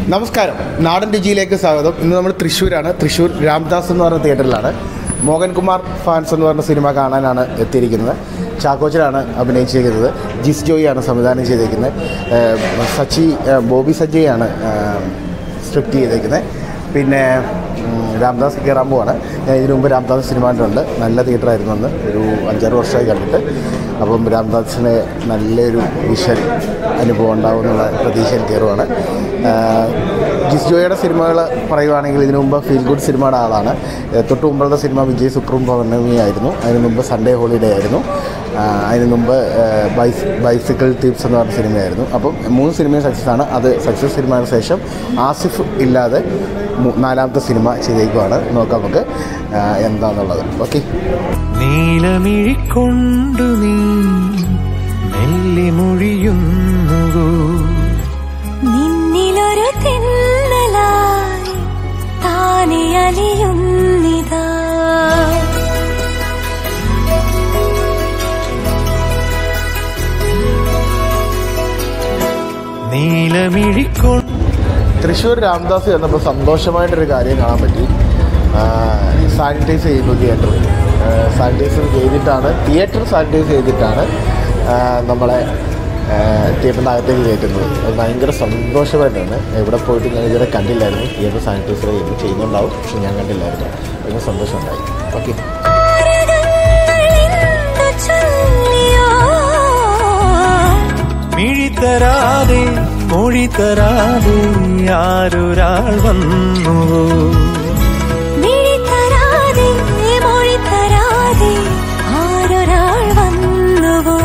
നമസ്കാരം നാടൻ രുചിയിലേക്ക് സ്വാഗതം ഇന്ന് നമ്മൾ തൃശ്ശൂരാണ് തൃശ്ശൂർ രാംദാസ് എന്ന് പറഞ്ഞ തിയേറ്ററിലാണ് മോഹൻകുമാർ ഫാൻസ് എന്ന് പറഞ്ഞ സിനിമ കാണാനാണ് എത്തിയിരിക്കുന്നത് ചാക്കോച്ചനാണ് അഭിനയിച്ചിരിക്കുന്നത് ജിസ് ജോയിയാണ് സംവിധാനം ചെയ്തിരിക്കുന്നത് ഏഹ് സച്ചി ഏഹ് ബോബി സജ്ജയാണ് സ്ക്രിപ്റ്റ് ചെയ്തേക്കുന്നത് പിന്നെ ഉം, രാംദാസ് കയറാൻ പോവാണ് ഞാൻ ഇതിനു മുമ്പ് രാംദാസ് സിനിമ കണ്ടിട്ടുണ്ട് നല്ല തിയേറ്ററായിരുന്നു അന്ന് ഒരു അഞ്ചാറ് വർഷമായി കണ്ടിട്ട് അപ്പം രാംദാസിന് നല്ലൊരു വിഷൻ അനുഭവം ഉണ്ടാവും എന്നുള്ള പ്രതീക്ഷയിൽ കയറുവാണ് ആഹ് ജിസ് ജോയുടെ സിനിമകൾ പറയുവാണെങ്കിൽ ഇതിനു മുമ്പ് ഫീൽ ഗുഡ് സിനിമയുടെ ആളാണ് ഏഹ് തൊട്ട് മുമ്പുള്ള സിനിമ വിജയ് സുപ്രീം പൗർണമി ആയിരുന്നു അതിന് മുമ്പ് സൺഡേ ഹോളിഡേ ആയിരുന്നു ആഹ് അതിന് മുമ്പ് ഏഹ് ബൈസ് ബൈസിക്കിൾ ടിപ്സ് എന്ന് പറഞ്ഞ സിനിമയായിരുന്നു അപ്പം മൂന്ന് സിനിമയും സക്സസ് ആണ് അത് സക്സസ് സിനിമയുടെ ശേഷം ആസിഫ് ഇല്ലാതെ മൂ- നാലാമത്തെ സിനിമ ചെയ്തേക്കുവാണ് നോക്കാം നമുക്ക് ആഹ് എന്താണെന്നുള്ളത് ഓക്കെ നീലമിഴിക്കൊണ്ടു നീ മെല്ലെ മൊഴിയുന്നുവോ നിന്നിലൊരു തെന്നലായി താനെ അലിയുന്നിതാ നീലമിഴിക്കൊണ്ട് തൃശ്ശൂർ രാംദാസ് ചെന്നപ്പോൾ സന്തോഷമായിട്ടൊരു കാര്യം കാണാൻ പറ്റി സാനിറ്റൈസ് ചെയ്യുന്നു തിയേറ്റർ സാനിറ്റൈസ് ചെയ്തിട്ടാണ് തിയേറ്റർ സാനിറ്റൈസ് ചെയ്തിട്ടാണ് ആ, നമ്മളെ തിയേറ്ററിനകത്തേക്ക് കയറ്റുന്നത് അത് ഭയങ്കര സന്തോഷമായിട്ടാണ് എവിടെ പോയിട്ട് ഞാൻ ഇതുവരെ കണ്ടില്ലായിരുന്നു തിയേറ്റർ സാനിറ്റൈസർ ചെയ്യുന്നു ചെയ്യുന്നുണ്ടാവും പക്ഷെ ഞാൻ കണ്ടില്ലായിരുന്നു ഭയങ്കര സന്തോഷമുണ്ടായി ഓക്കെ താരകങ്ങളെന്തു ചൊല്ലിയോ മിഴിത്തരാതെ മൊഴി തരാതെ ആരൊരാൾ വന്നുവോ മിഴി തരാതെ മൊഴി തരാതെ ആരൊരാൾ വന്നുവോ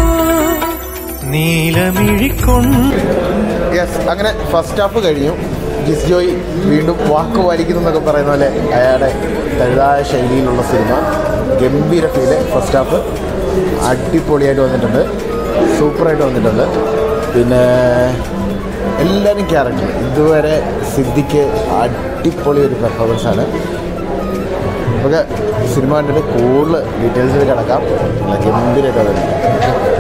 നീലമിഴിക്കൊണ്ട് യെസ് അങ്ങനെ ഫസ്റ്റ് ഹാഫ് കഴിഞ്ഞു ജിസ് ജോയ് വീണ്ടും വാക്ക് പാലിക്കുന്നു എന്നൊക്കെ പറയുന്ന പോലെ അയാളുടെ തഴുതായ ശൈലിയിലുള്ള സിനിമ ഗംഭീര ഫീല് ഫസ്റ്റ് ഹാഫ് അടിപൊളിയായിട്ട് വന്നിട്ടുണ്ട് സൂപ്പറായിട്ട് വന്നിട്ടുണ്ട് പിന്നെ എല്ലാവരും ക്യാരക്ടർ ഇതുവരെ സിദ്ധിക്ക് അടിപൊളി ഒരു പെർഫോമൻസ് ആണ് നമുക്ക് സിനിമ കണ്ടിട്ട് കൂടുതൽ ഡീറ്റെയിൽസിൽ കിടക്കാം നല്ല ഗംഭീരമായിട്ട് വന്നിട്ടുണ്ട്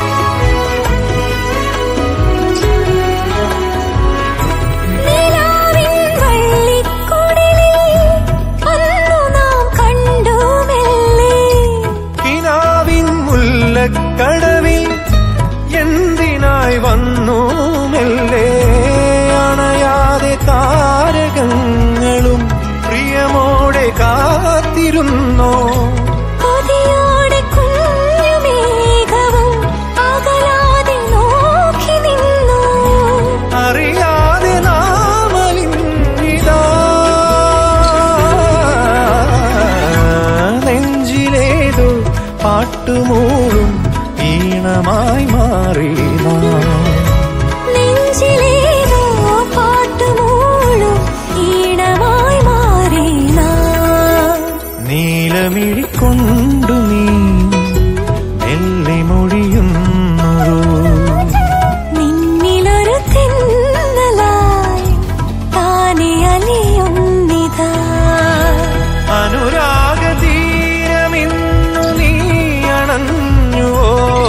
നിലാവിൻ വള്ളിക്കുടലിൽ അന്നു നാം കണ്ടു മെല്ലെ കിനാവിൻ മുല്ലക്കടവിൽ എന്തിനായി വന്നു മെല്ലെ അണയാതെ താരകങ്ങളും പ്രിയമോടെ കാത്തിരുന്നോ കൊതിയോടെ കുഞ്ഞുമേഘവും അകലാതെ നോക്കി നിന്നു അറിയാതെ നാമലിഞ്ഞിതാ നെഞ്ചിലേതോ പാട്ടുമൂളും ഈണമായി മാറി നാം. നെഞ്ചിലേതോ പാട്ടുമൂളും ഈണമായി മാറി നാം നീലമിഴിക്കൊണ്ടു നീ മെല്ലെ മൊഴിയുന്നുവോ നിന്നിലൊരു തെന്നലായി താനെ അലിയുന്നിതാ അനുരാഗതീരമിന്നു നീ അണഞ്ഞുവോ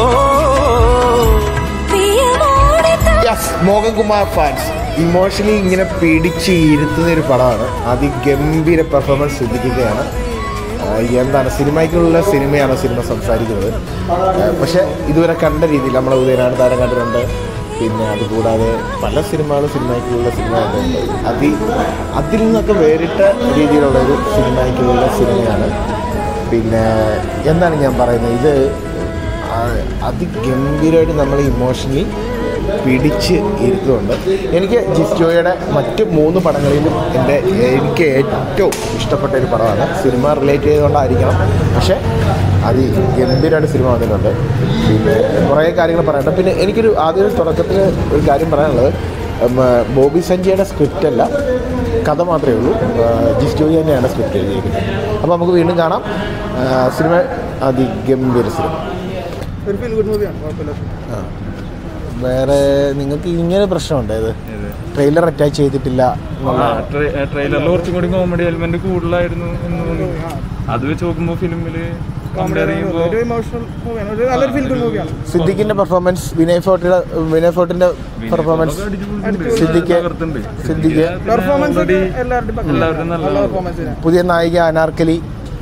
പ്രിയമോടെ താ- യെസ് മോഹൻകുമാർ ഫാൻസ് ഇമോഷണലി ഇങ്ങനെ പിടിച്ച് ഇരുത്തുന്ന ഒരു പടമാണ് അതിഗംഭീര പെർഫോമൻസ് സിദ്ധിക്കുകയാണ് എന്താണ് സിനിമയ്ക്കുള്ള സിനിമയാണ് സിനിമ സംസാരിക്കുന്നത് ആ, പക്ഷേ ഇതുവരെ കണ്ട രീതിയിൽ നമ്മളെ ഉദയനാട് താരം കണ്ടിട്ടുണ്ട് പിന്നെ അതുകൂടാതെ പല സിനിമകളും സിനിമയ്ക്കുള്ള സിനിമ കണ്ടിട്ടുണ്ട് അതി അതിൽ നിന്നൊക്കെ വേറിട്ട രീതിയിലുള്ള ഒരു സിനിമയ്ക്കുള്ള സിനിമയാണ് പിന്നെ എന്താണ് ഞാൻ പറയുന്നത് ഇത് ആ, അതിഗംഭീരമായിട്ട് നമ്മൾ ഇമോഷണലി പിടിച്ച് ഇരുത്തുന്നുണ്ട് എനിക്ക് ജിസ്റ്റോയുടെ മറ്റ് മൂന്ന് പടങ്ങളിലും എൻ്റെ എനിക്ക് ഏറ്റവും ഇഷ്ടപ്പെട്ട ഒരു പടമാണ് സിനിമ റിലേറ്റ് ചെയ്തുകൊണ്ടായിരിക്കണം പക്ഷേ അത് ഗംഭീരമായിട്ട് സിനിമ വന്നിട്ടുണ്ട് പിന്നെ കുറേ കാര്യങ്ങൾ പറയണ്ട പിന്നെ എനിക്കൊരു ആദ്യം ഒരു തുടക്കത്തിൽ ഒരു കാര്യം പറയാനുള്ളത് ഉം, ബോബി സഞ്ജയുടെ സ്ക്രിപ്റ്റ് അല്ല കഥ മാത്രമേ ഉള്ളൂ ജിസ്റ്റോയി തന്നെയാണ് സ്ക്രിപ്റ്റ് എഴുതിയിരിക്കുന്നത് അപ്പോൾ നമുക്ക് വീണ്ടും കാണാം ആ, സിനിമ അതിഗംഭീര സിനിമ ഒരു ഫീൽ ഗുഡ് മൂവിയാണ് കുഴപ്പമില്ല ആ. വേറെ നിങ്ങൾക്ക് ഇങ്ങനെ പ്രശ്നമുണ്ട് ഇത് ട്രെയിലർ അറ്റാച്ച് ചെയ്തിട്ടില്ല എന്നുള്ള ട്രെയിലറിൽ കുറച്ചും കൂടി കോമഡി എലിമെന്റ് കൂടുതലായിരുന്നു എന്ന് തോന്നി അത് വെച്ച് നോക്കുമ്പോ ഫിലിമില് കോമഡി ഒരു ഇമോഷണൽ മൂവിയാണ് ഒരു നല്ലൊരു ഫീൽ ഗുഡ് മൂവിയാണ് സിദ്ദിഖിന്റെ പെർഫോമൻസ് വിനയ് ഫോർട്ടിയുടെ വിനയ് ഫോർട്ടിന്റെ പെർഫോമൻസ് സിദ്ദിഖ് സിദ്ദിഖ് പെർഫോമൻസ് ഒക്കെ എല്ലാവരുടെയും പക്കൽ നല്ല പെർഫോമൻസ് പുതിയ നായിക അനാർക്കലി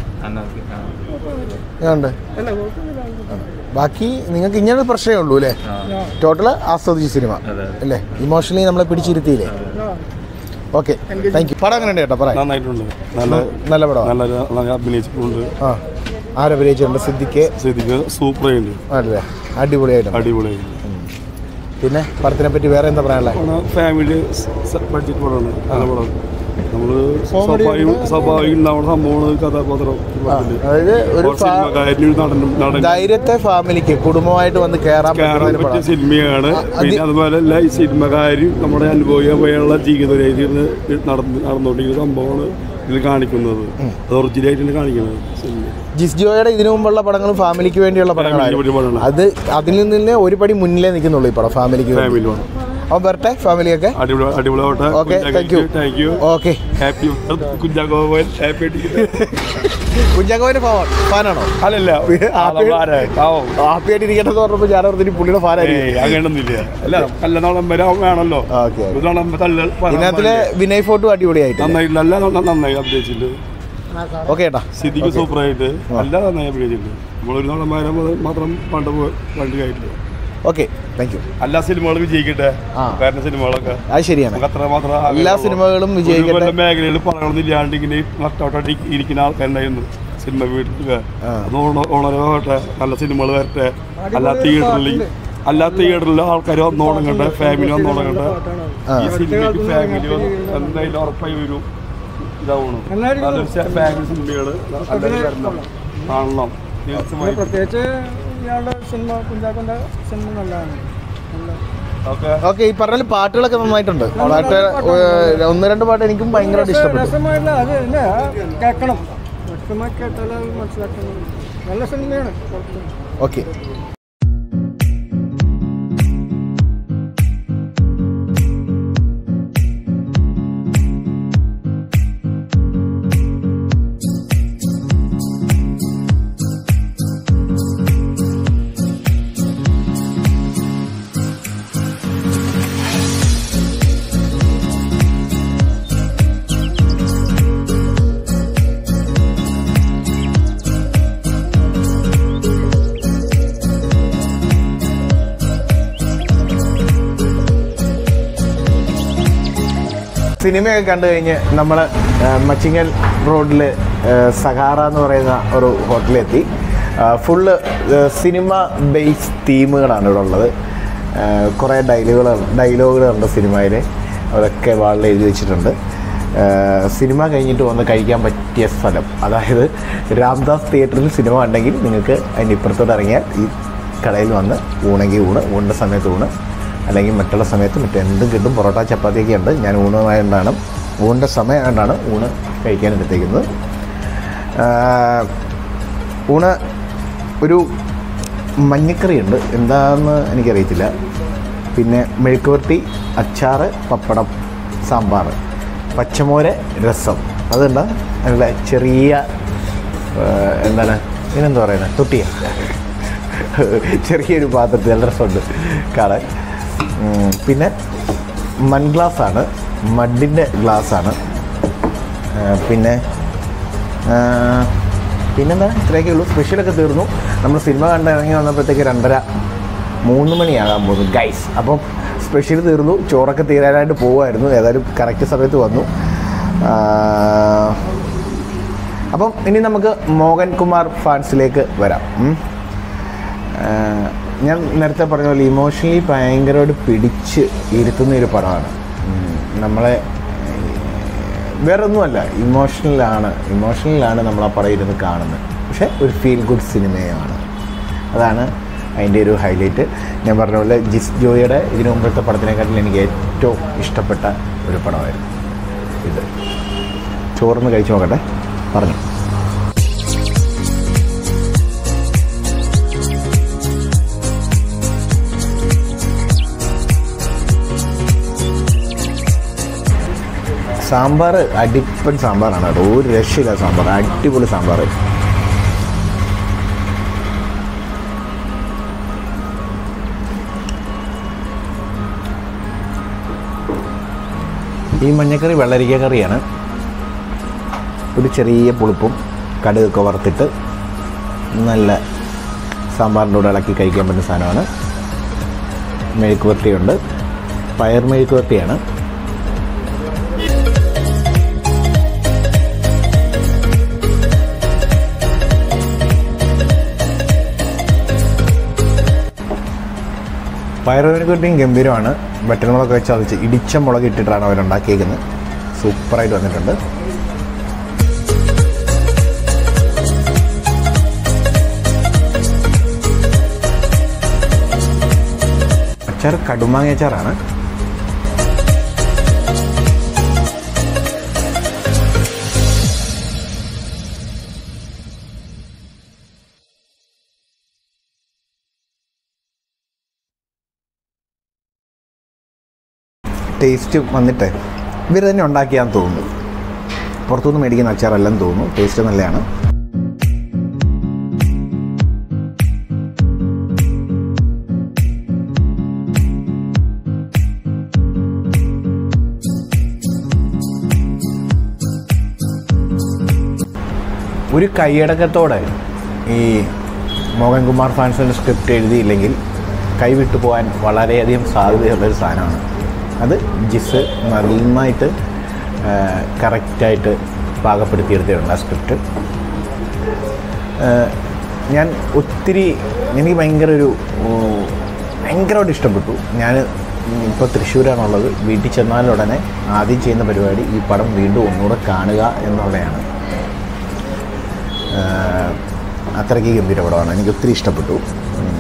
ഉണ്ട് അല്ല കുഴപ്പമൊന്നുമില്ല. ബാക്കി നിങ്ങൾക്ക് ഇങ്ങനെ പ്രശ്നമേ ഉള്ളൂ അല്ലേ ടോട്ടല് ആസ്വദിച്ച സിനിമ അല്ലേ ഇമോഷണലി നമ്മളെ പിടിച്ചിരുത്തിയില്ലേ ആ. ഓക്കെ താങ്ക് യു പടം എങ്ങനെ ഉണ്ട് ചേട്ടാ പറയാം നന്നായിട്ടുണ്ട് നല്ല നല്ല പടമാണ് നല്ല നല്ല അഭിനയിച്ചിട്ടുണ്ട് ആ ആരഭിനയിച്ചിട്ടുണ്ട് സിദ്ദിഖ് സ്ഥിതിക്ക് സൂപ്പറായിട്ടുണ്ട് അല്ലേ അടിപൊളിയായിട്ടുണ്ട് അടിപൊളിയായിട്ടുണ്ട് പിന്നെ പടത്തിനെ പറ്റി വേറെ എന്താ പറയാനുള്ളത് ഫാമിലി ബഡ്ജറ്റ് പടമാണ് നല്ല പടം നമ്മൾ സ്വാഭാവികം സ്വാഭാവികം ഉണ്ടാവുന്ന സംഭവമാണ് കഥാപാത്രം പടത്തില്. അതായത് ഒരു ഒരു സിനിമക്കാരനും നടനും നടൻ ധൈര്യത്തെ ഫാമിലിക്ക് കുടുംബമായിട്ട് വന്ന് കയറാൻ പറ്റുന്ന കയറാൻ ഒരു പറ്റിയ പടം സിനിമയാണ് പിന്നെ അതുപോലെ അല്ല ഈ സിനിമക്കാരും നമ്മുടെ അനുഭവിക്കാൻ ജീവിത രീതിയിൽ നടന്ന് നടന്നുകൊണ്ടിരിക്കുന്ന സംഭവമാണ് ഇതിൽ കാണിക്കുന്നത് അത് ഒറിജിനലായിട്ടാണ് കാണിക്കുന്നത് സിനിമ ജിസ് ജോയുടെ ഇതിനു മുമ്പുള്ള പടങ്ങളും ഫാമിലിക്ക് വേണ്ടിയുള്ള പടങ്ങളായിരുന്നു ഫാമിലിക്ക് വേണ്ടിയുള്ള അത് അതിൽ നിന്ന് ഒരു പടി മുന്നിലേ നിൽക്കുന്നുള്ളൂ ഈ പടം ഫാമിലിക്ക് വേണ്ടി ഫാമിലി വേണം അപ്പോൾ വരട്ടെ ഫാമിലിയൊക്കെ അടിപൊളി അടിപൊളിയാവട്ടെ Okay, thank you. Thank you okay happy Kunchacko happy കുഞ്ഞാക്കോവിന്റെ ഫാനാണോ അല്ലല്ല ഹാപ്പി ഹാപ്പി ആയിട്ട് ഇരിക്കട്ടെ എന്ന് പറഞ്ഞപ്പോൾ ഞാൻ ഓർത്തിട്ട് പുള്ളിയുടെ ഫാനായിരിക്കും ഏയ് അങ്ങനെയൊന്നുമില്ല അല്ല നല്ല നാളം വരെ വേണമല്ലോ ഓക്കെ ഒരു നാളം തല്ല ഇതിനകത്തിലെ വിനയ് ഫോർട്ടും അടിപൊളിയായിട്ട് നന്നായി നല്ല ന- നന്നായി അഭിനയിച്ചിട്ടുണ്ട് ഓക്കെ ഏട്ടാ സ്ഥിതിക്ക് സൂപ്പറായിട്ട് നല്ല നന്നായി അഭിനയിച്ചിട്ടുണ്ട് നമ്മളൊരു നാളന്മാരെ മാത്രം പണ്ട് പോയി വണ്ടി ആയിട്ടില്ല ഓക്കെ താങ്ക് യു എല്ലാ സിനിമകളും വിജയിക്കട്ടെ ആ. വേറെ സിനിമകളൊക്കെ അത് ശരിയാണ് നമുക്ക് അത്ര മാത്രം എല്ലാ സിനിമകളും വിജയിക്കട്ടെ. മേഖലയിൽ പറയണമെന്നില്ലാണ്ട് ഇങ്ങനെ നഷ്ടോട്ടായിട്ട് ഇരിക്കുന്ന ആൾക്കാരുണ്ടായിരുന്നു സിനിമ വീട്ടിൽ ആ. അത് ഉണരവട്ടെ നല്ല സിനിമകൾ വരട്ടെ എല്ലാ തിയേറ്ററിൽ എല്ലാ തിയേറ്ററിലും ആൾക്കാർ വന്നോടങ്ങട്ടെ ഫാമിലി വന്നോടങ്ങട്ടെ ആ. ഈ സിനിമയ്ക്ക് ഫാമിലി എന്തായാലും ഉറപ്പായി വരും ഇതാവണം നല്ലൊരു ഫാമിലി സിനിമകള് എല്ലാവരും വരണം കാണണം തീർച്ചയായും പ്രത്യേകിച്ച് ഇയാളുടെ സിനിമ കുഞ്ചാക്കോന്റെ സിനിമ നല്ലതാണ് നല്ല ഓക്കെ ഓക്കെ ഈ പറഞ്ഞ പാട്ടുകളൊക്കെ നന്നായിട്ടുണ്ട് പാട്ട് ഏഹ്, ഒന്ന് രണ്ട് പാട്ട് എനിക്കും ഭയങ്കരമായിട്ട് ഇഷ്ടപ്പെട്ടു രസമായില്ല അത് തന്നെ കേൾക്കണം വ്യക്തമായി കേട്ടാൽ അത് മനസ്സിലാക്കണം നല്ല സിനിമയാണ് കുഴപ്പമില്ല. ഓക്കെ സിനിമയൊക്കെ കണ്ടു കഴിഞ്ഞ് നമ്മൾ മച്ചിങ്ങൽ റോഡിൽ സഹാറ എന്ന് പറയുന്ന ഒരു ഹോട്ടലിലെത്തി ഫുള്ള് സിനിമ ബേസ് തീമുകളാണ് ഇവിടെ ഉള്ളത് കുറേ ഡയലോഗുകൾ ഡയലോഗുകളുണ്ട് സിനിമയിൽ അതൊക്കെ വാളിൽ എഴുതി വെച്ചിട്ടുണ്ട് ആ, സിനിമ കഴിഞ്ഞിട്ട് വന്ന് കഴിക്കാൻ പറ്റിയ സ്ഥലം അതായത് രാംദാസ് തിയേറ്ററിൽ സിനിമ ഉണ്ടെങ്കിൽ നിങ്ങൾക്ക് അതിൻ്റെ ഇപ്പുറത്തോട്ട് ഇറങ്ങിയാൽ ഈ കടയിൽ വന്ന് ഊണെങ്കിൽ ഊണ് ഊണിൻ്റെ സമയത്ത് ഊണ് അല്ലെങ്കിൽ മറ്റുള്ള സമയത്ത് മറ്റെന്തും കിട്ടും പൊറോട്ട ചപ്പാത്തിയൊക്കെ ഉണ്ട് ഞാൻ ഊണുമായതുകൊണ്ടാണ് ഊണിൻ്റെ സമയമായതുകൊണ്ടാണ് ഊണ് കഴിക്കാൻ എടുത്തേക്കുന്നത് ആ, ഊണ് ഒരു മഞ്ഞക്കറി ഉണ്ട് എന്താണെന്ന് എനിക്കറിയത്തില്ല പിന്നെ മെഴുക്കുവരട്ടി അച്ചാറ് പപ്പടം സാമ്പാർ പച്ചമോര് രസം അതുണ്ട് നല്ല ചെറിയ ആ, എന്താണ് ഇതിനെന്താ പറയുന്നത് തൊട്ടിയ ചെറിയൊരു പാത്രത്തിൽ നല്ല രസമുണ്ട് കാണാൻ ഉം, പിന്നെ മൺ ഗ്ലാസ്സാണ് മഡിൻ്റെ ഗ്ലാസ്സാണ് പിന്നെ ആ, പിന്നെന്താ ഇത്രയൊക്കെ ഉള്ളൂ സ്പെഷ്യലൊക്കെ തീർന്നു നമ്മൾ സിനിമ കണ്ട് ഇറങ്ങി വന്നപ്പോഴത്തേക്ക് രണ്ടര മൂന്ന് മണിയാകാൻ പോകുന്നു ഗൈസ് അപ്പം സ്പെഷ്യൽ തീർന്നു ചോറൊക്കെ തീരാനായിട്ട് പോവുമായിരുന്നു ഏതായാലും കറക്റ്റ് സമയത്ത് വന്നു ആ, അപ്പം ഇനി നമുക്ക് മോഹൻകുമാർ ഫാൻസിലേക്ക് വരാം ഉം. ആ, ഞാൻ നേരത്തെ പറഞ്ഞ പോലെ ഇമോഷണലി ഭയങ്കരമായിട്ട് പിടിച്ച് ഇരുത്തുന്ന ഒരു പടമാണ് ഉം. നമ്മളെ വേറെ ഒന്നുമല്ല ഇമോഷണലാണ് ഇമോഷണലാണ് നമ്മൾ ആ പടം ഇരുന്ന് കാണുന്നത് പക്ഷേ ഒരു ഫീൽ ഗുഡ് സിനിമയാണ് അതാണ് അതിൻ്റെ ഒരു ഹൈലൈറ്റ് ഞാൻ പറഞ്ഞ പോലെ ജിസ് ജോയിയുടെ ഇതിനു മുമ്പത്തെ പടത്തിനെക്കാട്ടിൽ എനിക്ക് ഏറ്റവും ഇഷ്ടപ്പെട്ട ഒരു പടമായിരുന്നു ഇത് ചോറിന്ന് കഴിച്ചു നോക്കട്ടെ പറഞ്ഞു സാമ്പാർ അടിപ്പൻ സാമ്പാറാണ് കേട്ടോ ഒരു രക്ഷയില്ല സാമ്പാർ അടിപൊളി സാമ്പാർ ഈ മഞ്ഞക്കറി വെള്ളരിക്ക കറിയാണ് ഒരു ചെറിയ പുളിപ്പും കടുകൊക്കെ വറുത്തിട്ട് നല്ല സാമ്പാറിൻ്റെ കൂടെ ഇളക്കി കഴിക്കാൻ പറ്റുന്ന സാധനമാണ് മെഴുക്കുവരട്ടിയുണ്ട് പയർ മെഴുക്കുവരട്ടിയാണ് പയറുമെഴുക്കുവരട്ടിയും ഗംഭീരമാണ് വറ്റൽമുളകൊക്കെ വെച്ച് അതിച്ച് ഇടിച്ച മുളക് ഇട്ടിട്ടാണ് അവരുണ്ടാക്കിയേക്കുന്നത് സൂപ്പറായിട്ട് വന്നിട്ടുണ്ട് അച്ചാർ കടുമാങ്ങ അച്ചാറാണ് ടേസ്റ്റ് വന്നിട്ട് ഇവർ തന്നെ ഉണ്ടാക്കിയാന്ന് തോന്നുന്നു പുറത്തുനിന്ന് മേടിക്കുന്ന അച്ചാറല്ലെന്ന് തോന്നുന്നു ടേസ്റ്റ് നല്ലതാണ് ഒരു കൈയടക്കത്തോടെ ഈ മോഹൻകുമാർ ഫാൻസിൻ്റെ സ്ക്രിപ്റ്റ് എഴുതിയില്ലെങ്കിൽ കൈവിട്ടു പോകാൻ വളരെയധികം സാധ്യതയുള്ളൊരു സാധനമാണ് അത് ജിസ് നന്നായിട്ട് കറക്റ്റായിട്ട് പാകപ്പെടുത്തിയെടുത്തിട്ടുണ്ട് ആ സ്ക്രിപ്റ്റ് ഞാൻ ഒത്തിരി എനിക്ക് ഭയങ്കര ഒരു ഉം, ഭയങ്കരമായിട്ട് ഇഷ്ടപ്പെട്ടു ഞാൻ ഇപ്പോൾ തൃശ്ശൂരാണുള്ളത് വീട്ടിൽ ചെന്നാലുടനെ ആദ്യം ചെയ്യുന്ന പരിപാടി ഈ പടം വീണ്ടും ഒന്നുകൂടെ കാണുക എന്നുള്ളതാണ് ആഹ് അത്രയ്ക്ക് ഗംഭീര പടമാണ് എനിക്ക് ഒത്തിരി ഇഷ്ടപ്പെട്ടു ഉം.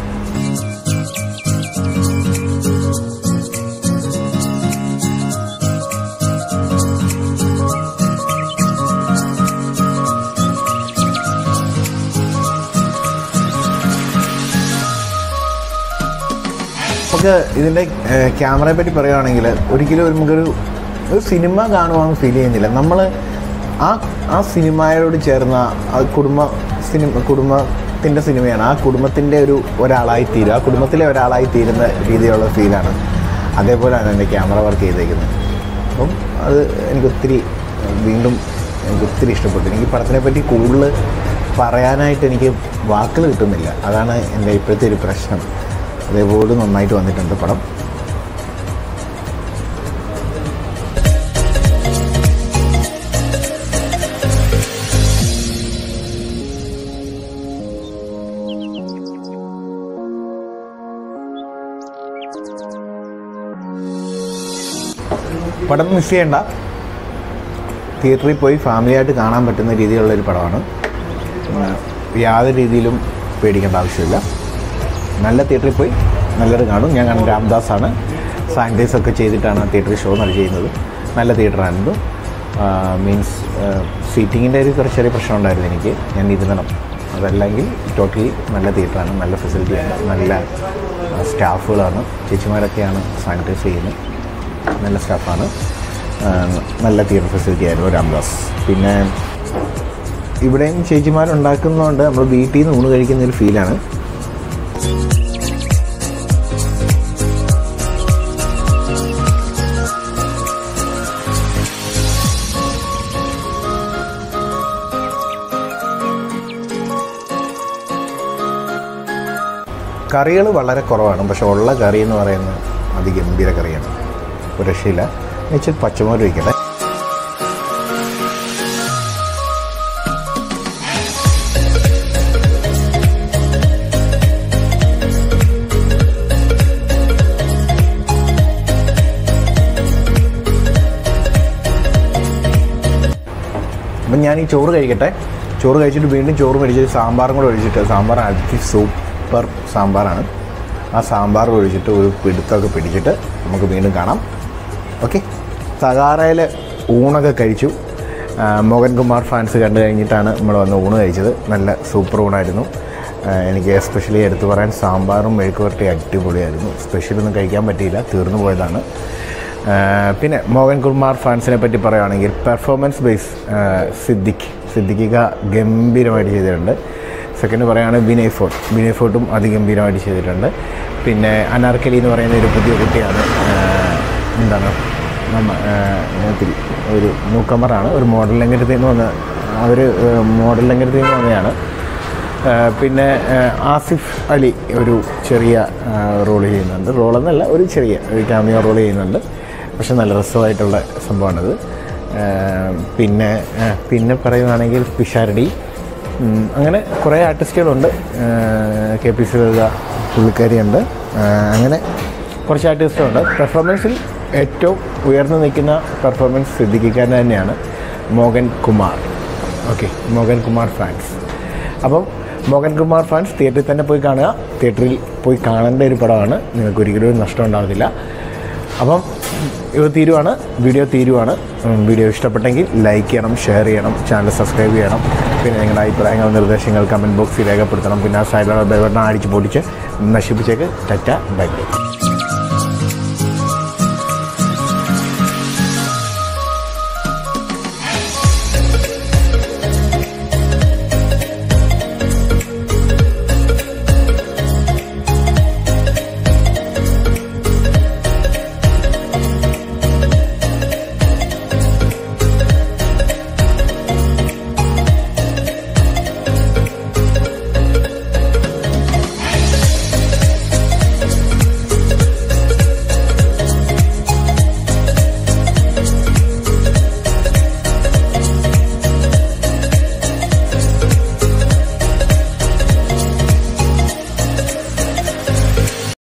നമുക്ക് ഇതിൻ്റെ ക്യാമറയെ പറ്റി പറയുകയാണെങ്കിൽ ഒരിക്കലും ഒരു നമുക്കൊരു ഒരു സിനിമ കാണുവാന്ന് ഫീൽ ചെയ്യുന്നില്ല നമ്മൾ ആ ആ സിനിമയോട് ചേർന്ന ആ കുടുംബ സിനിമ കുടുംബത്തിൻ്റെ സിനിമയാണ് ആ കുടുംബത്തിൻ്റെ ഒരു ഒരാളായി തീരും ആ കുടുംബത്തിലെ ഒരാളായി തീരുന്ന രീതിയിലുള്ള ഫീലാണ് അതേപോലെയാണ് എൻ്റെ ക്യാമറ വർക്ക് ചെയ്തേക്കുന്നത് അപ്പം അത് എനിക്ക് ഒത്തിരി വീണ്ടും എനിക്ക് ഒത്തിരി ഇഷ്ടപ്പെട്ടു എനിക്ക് ഈ പടത്തിനെ പറ്റി കൂടുതൽ പറയാനായിട്ട് എനിക്ക് വാക്കുകൾ കിട്ടുന്നില്ല അതാണ് എൻ്റെ ഇപ്പോഴത്തെ ഒരു പ്രശ്നം അതേപോലെ നന്നായിട്ട് വന്നിട്ടുണ്ട് പടം പടം മിസ് ചെയ്യണ്ട തിയേറ്ററിൽ പോയി ഫാമിലിയായിട്ട് കാണാൻ പറ്റുന്ന രീതിയിലുള്ള ഒരു പടമാണ് ഉം, യാതൊരു രീതിയിലും പേടിക്കേണ്ട ആവശ്യമില്ല നല്ല തിയേറ്ററിൽ പോയി നല്ലൊരു കാണും ഞാൻ കണ്ട രാംദാസാണ് സാനിറ്റൈസ് ഒക്കെ ചെയ്തിട്ടാണ് തിയേറ്ററിൽ ഷോ നട ചെയ്യുന്നത് നല്ല തിയേറ്ററായിരുന്നു മീൻസ് സീറ്റിങ്ങിൻ്റെ ഒരു കുറച്ച് ചെറിയ പ്രശ്നം ഉണ്ടായിരുന്നു എനിക്ക് ഞാൻ ഇരുന്നണം അതല്ലെങ്കിൽ ടോട്ടലി നല്ല തിയേറ്ററാണ് നല്ല ഫെസിലിറ്റിയാണ് നല്ല സ്റ്റാഫുകളാണ് ചേച്ചിമാരൊക്കെയാണ് സാനിറ്റൈസ് ചെയ്യുന്നത് നല്ല സ്റ്റാഫാണ് നല്ല തിയേറ്റർ ഫെസിലിറ്റി ആയിരുന്നു രാംദാസ് പിന്നെ ഇവിടെയും ചേച്ചിമാരുണ്ടാക്കുന്നതുകൊണ്ട് നമ്മൾ വീട്ടിൽ നിന്ന് ഊണ് കഴിക്കുന്ന ഒരു ഫീലാണ് കറികൾ വളരെ കുറവാണ് പക്ഷെ ഉള്ള കറി എന്ന് പറയുന്നത് അതിഗംഭീര കറിയാണ് ഒരു രക്ഷയില്ല വെച്ച് പച്ചമുളക് വയ്ക്കട്ടെ അപ്പം ഞാൻ ഈ ചോറ് കഴിക്കട്ടെ ചോറ് കഴിച്ചിട്ട് വീണ്ടും ചോറ് മേടിച്ചിട്ട് സാമ്പാറും കൂടെ ഒഴിച്ചിട്ട് സാമ്പാർ അതി സൂപ്പർ സാമ്പാറാണ് ആ സാമ്പാർ ഒഴിച്ചിട്ട് ഒരു പിടുത്തമൊക്കെ പിടിച്ചിട്ട് നമുക്ക് വീണ്ടും കാണാം ഓക്കെ തകാറയിൽ ഊണൊക്കെ കഴിച്ചു ആ, മോഹൻകുമാർ ഫാൻസ് കണ്ടു കഴിഞ്ഞിട്ടാണ് നമ്മൾ വന്ന് ഊണ് കഴിച്ചത് നല്ല സൂപ്പർ ഊണായിരുന്നു ആ, എനിക്ക് എസ്പെഷ്യലി എടുത്തു പറയാൻ സാമ്പാറും മെഴുക്കുവരട്ടി അടിപൊളിയായിരുന്നു സ്പെഷ്യലൊന്നും കഴിക്കാൻ പറ്റിയില്ല തീർന്നു പോയതാണ് ആ, പിന്നെ മോഹൻകുമാർ ഫാൻസിനെ പറ്റി പറയുകയാണെങ്കിൽ പെർഫോമൻസ് ബേസ് സിദ്ദിഖ് സിദ്ദിഖിക ഗംഭീരമായിട്ട് ചെയ്തിട്ടുണ്ട് സെക്കൻഡ് പറയുകയാണെങ്കിൽ വിനയ് ഫോർട്ട് വിനയ് ഫോർട്ടും അതിഗംഭീരമായിട്ട് ചെയ്തിട്ടുണ്ട് പിന്നെ അനാർക്കലി എന്ന് പറയുന്ന ഒരു പുതിയ കുട്ടിയാണ് ആ, എന്താണ് നമ്മ ആ, ഇതിൽ ഒരു ന്യൂക്കമറാണ് ഒരു മോഡൽ രംഗത്തിൽ നിന്ന് വന്ന അവർ മോഡൽ രംഗത്തിൽ നിന്ന് വന്നതാണ് ആ, പിന്നെ ആ, ആസിഫ് അലി ഒരു ചെറിയ റോൾ ചെയ്യുന്നുണ്ട് റോളെന്നല്ല ഒരു ചെറിയ ഒരു ക്യാമിയോ റോൾ ചെയ്യുന്നുണ്ട് പക്ഷെ നല്ല രസമായിട്ടുള്ള സംഭവമാണിത് ആ, പിന്നെ ആ, പിന്നെ പറയുവാണെങ്കിൽ പിഷാരടി ഉം, അങ്ങനെ കുറേ ആർട്ടിസ്റ്റുകളുണ്ട് കെ പി സി ലളിത പുള്ളിക്കാരിയുണ്ട് ആ, അങ്ങനെ കുറച്ച് ആർട്ടിസ്റ്റുണ്ട് പെർഫോമൻസിൽ ഏറ്റവും ഉയർന്നു നിൽക്കുന്ന പെർഫോമൻസ് സിദ്ദിഖിക്കാരൻ തന്നെയാണ് മോഹൻ കുമാർ ഓക്കെ മോഹൻ കുമാർ ഫാൻസ് അപ്പം മോഹൻ കുമാർ ഫാൻസ് തിയേറ്ററിൽ തന്നെ പോയി കാണുക തിയേറ്ററിൽ പോയി കാണേണ്ട ഒരു പടമാണ് നിങ്ങൾക്ക് ഒരിക്കലും ഒരു നഷ്ടം ഉണ്ടാകത്തില്ല അപ്പം ഇത് തീരുവാണ് വീഡിയോ തീരുവാണ് ഉം, വീഡിയോ ഇഷ്ടപ്പെട്ടെങ്കിൽ ലൈക്ക് ചെയ്യണം ഷെയർ ചെയ്യണം ചാനൽ സബ്സ്ക്രൈബ് ചെയ്യണം പിന്നെ നിങ്ങളുടെ അഭിപ്രായങ്ങൾ നിർദ്ദേശങ്ങൾ കമൻറ്റ് ബോക്സിൽ രേഖപ്പെടുത്തണം പിന്നെ ആ സൈഡിലുള്ള ബെൽബട്ടൺ അടിച്ച് പൊടിച്ച് നശിപ്പിച്ചേക്ക് ടറ്റ ബൈ ബൈ